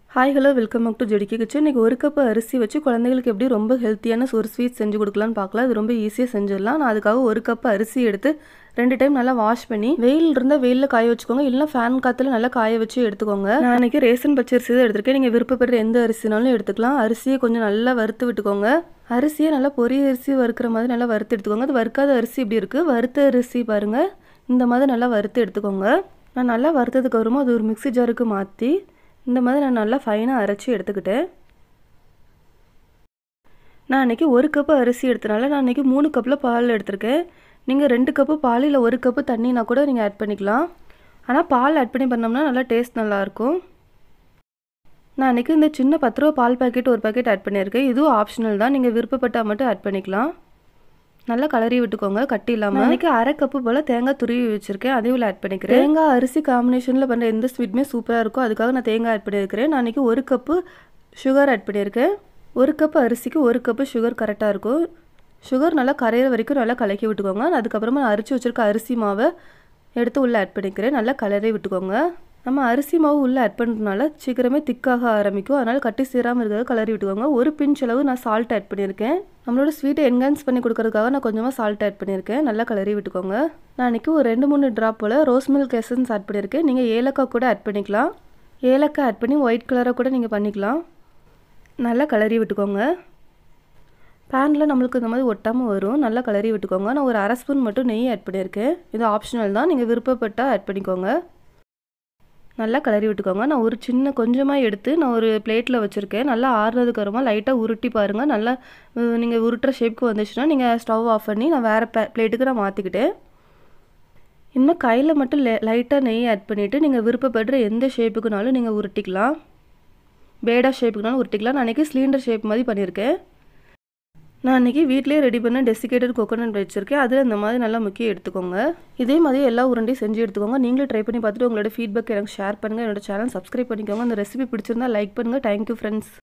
hi hello welcome back to ஜெடிக்கி kitchen இன்றைக்கி ஒரு கப் அரிசி வச்சு குழந்தைகளுக்கு எப்படி ரொம்ப ஹெல்த்தியான ஒரு ஸ்வீட் செஞ்சு கொடுக்கலான்னு பார்க்கலாம் இது ரொம்ப ஈஸியாக செஞ்சிடலாம் நான் அதுக்காக ஒரு கப் அரிசி எடுத்து ரெண்டு டைம் நல்லா வாஷ் பண்ணி வெயில் இருந்தால் வெயிலில் காய வச்சுக்கோங்க இல்லைனா ஃபேன் காற்றுல நல்லா காய வச்சு எடுத்துக்கோங்க நான் இன்றைக்கி ரேஷன் பச்சை அரிசி தான் எடுத்திருக்கேன் நீங்கள் விருப்பப்படுற எந்த அரிசினாலும் எடுத்துக்கலாம் அரிசியை கொஞ்சம் நல்லா வறுத்து விட்டுக்கோங்க அரிசியை நல்லா பொரிய அரிசி வறுக்கிற மாதிரி நல்லா வறுத்து எடுத்துக்கோங்க அது வறுக்காத அரிசி இப்படி இருக்குது வறுத்த அரிசி பாருங்கள் இந்த மாதிரி நல்லா வறுத்து எடுத்துக்கோங்க நான் நல்லா வறுத்ததுக்கு அப்புறமா அது ஒரு மிக்ஸி ஜாருக்கு மாற்றி இந்த மாதிரி நான் நல்லா ஃபைனாக அரைச்சி எடுத்துக்கிட்டேன் நான் அன்றைக்கி ஒரு கப்பு அரிசி எடுத்தனால நான் அன்றைக்கி மூணு கப்பில் பால் எடுத்திருக்கேன் நீங்கள் ரெண்டு கப்பு பால் இல்லை ஒரு கப்பு தண்ணினா கூட நீங்கள் ஆட் பண்ணிக்கலாம் ஆனால் பால் ஆட் பண்ணி பண்ணோம்னா நல்லா டேஸ்ட் நல்லாயிருக்கும் நான் அன்றைக்கி இந்த சின்ன பத்து ரூபா பால் பாக்கெட் ஒரு பாக்கெட் ஆட் பண்ணியிருக்கேன் இதுவும் ஆப்ஷனல் தான் நீங்கள் விருப்பப்பட்டால் மட்டும் ஆட் பண்ணிக்கலாம் நல்லா கலரி விட்டுக்கோங்க கட்டி இல்லாமல் அன்றைக்கி அரை கப்பு போல் தேங்காய் துருவி வச்சுருக்கேன் அதையும் ஆட் பண்ணிக்கிறேன் தேங்காய் அரிசி காம்பினேஷனில் பண்ணுற எந்த ஸ்வீட்டுமே சூப்பராக இருக்கும் அதுக்காக நான் தேங்காய் ஆட் பண்ணியிருக்கிறேன் நான் அன்றைக்கி ஒரு கப்பு சுகர் ஆட் பண்ணியிருக்கேன் ஒரு கப்பு அரிசிக்கு ஒரு கப்பு சுகர் கரெக்டாக இருக்கும் சுகர் நல்லா கரையிற வரைக்கும் நல்லா கலக்கி விட்டுக்கோங்க அதுக்கப்புறமா நான் அரிசி வச்சுருக்க அரிசி மாவை எடுத்து உள்ளே ஆட் பண்ணிக்கிறேன் நல்லா கலரி விட்டுக்கோங்க நம்ம அரிசி மாவு உள்ளே ஆட் பண்ணுறதுனால சீக்கிரமே திக்காக ஆரம்பிக்கும் அதனால் கட்டி சேராமல் இருக்கிறத கலரி விட்டுக்கோங்க ஒரு பிஞ்ச் அளவு நான் சால்ட் ஆட் பண்ணியிருக்கேன் நம்மளோட ஸ்வீட்டை என்ஹான்ஸ் பண்ணி கொடுக்கறதுக்காக நான் கொஞ்சமாக சால்ட் ஆட் பண்ணியிருக்கேன் நல்லா கலரி விட்டுக்கோங்க நான் இன்றைக்கி ஒரு ரெண்டு மூணு ட்ராப் போல் ரோஸ் மில்க் எசன்ஸ் ஆட் பண்ணியிருக்கேன் நீங்கள் ஏலக்காய் கூட ஆட் பண்ணிக்கலாம் ஏலக்காய் ஆட் பண்ணி ஒயிட் கலராக கூட நீங்கள் பண்ணிக்கலாம் நல்லா கலரி விட்டுக்கோங்க பேனில் நம்மளுக்கு இந்த மாதிரி ஒட்டாமல் வரும் நல்லா கலரி விட்டுக்கோங்க நான் ஒரு அரை ஸ்பூன் மட்டும் நெய் ஆட் பண்ணியிருக்கேன் இது ஆப்ஷனல் தான் நீங்கள் விருப்பப்பட்டால் ஆட் பண்ணிக்கோங்க நல்லா கிளறி விட்டுக்கோங்க நான் ஒரு சின்ன கொஞ்சமாக எடுத்து நான் ஒரு பிளேட்டில் வச்சுருக்கேன் நல்லா ஆறுனதுக்கு அப்புறமா லைட்டாக உருட்டி பாருங்கள் நல்லா நீங்கள் உருட்டுற ஷேப்புக்கு வந்துச்சுன்னா நீங்கள் ஸ்டவ் ஆஃப் பண்ணி நான் வேறு பிளேட்டுக்கு நான் மாற்றிக்கிட்டேன் இனிமேல் கையில் மட்டும் லைட்டாக நெய் ஆட் பண்ணிவிட்டு நீங்கள் விருப்பப்படுற எந்த ஷேப்புக்குனாலும் நீங்கள் உருட்டிக்கலாம் பேடா ஷேப்புக்குனாலும் உருட்டிக்கலாம் நான் அன்றைக்கி சிலிண்டர் ஷேப் மாதிரி பண்ணியிருக்கேன் நான் அன்றைக்கி வீட்டிலே ரெடி பண்ண டெசிகேட்டட் கோகோனட் வச்சுருக்கேன் அதில் இந்த மாதிரி நல்லா முக்கிய எடுத்துக்கோங்க இதே மாதிரி எல்லா உருண்டையும் செஞ்சு எடுத்துக்கோங்க நீங்களே ட்ரை பண்ணி பார்த்துட்டு உங்களோட ஃபீட்பேக் எனக்கு ஷேர் பண்ணுங்கள் என்னோட சேனல் சப்ஸ்கிரைப் பண்ணிக்கோங்க அந்த ரெசிபி பிடிச்சிருந்தா லைக் பண்ணுங்கள் தேங்க்யூ ஃப்ரெண்ட்ஸ்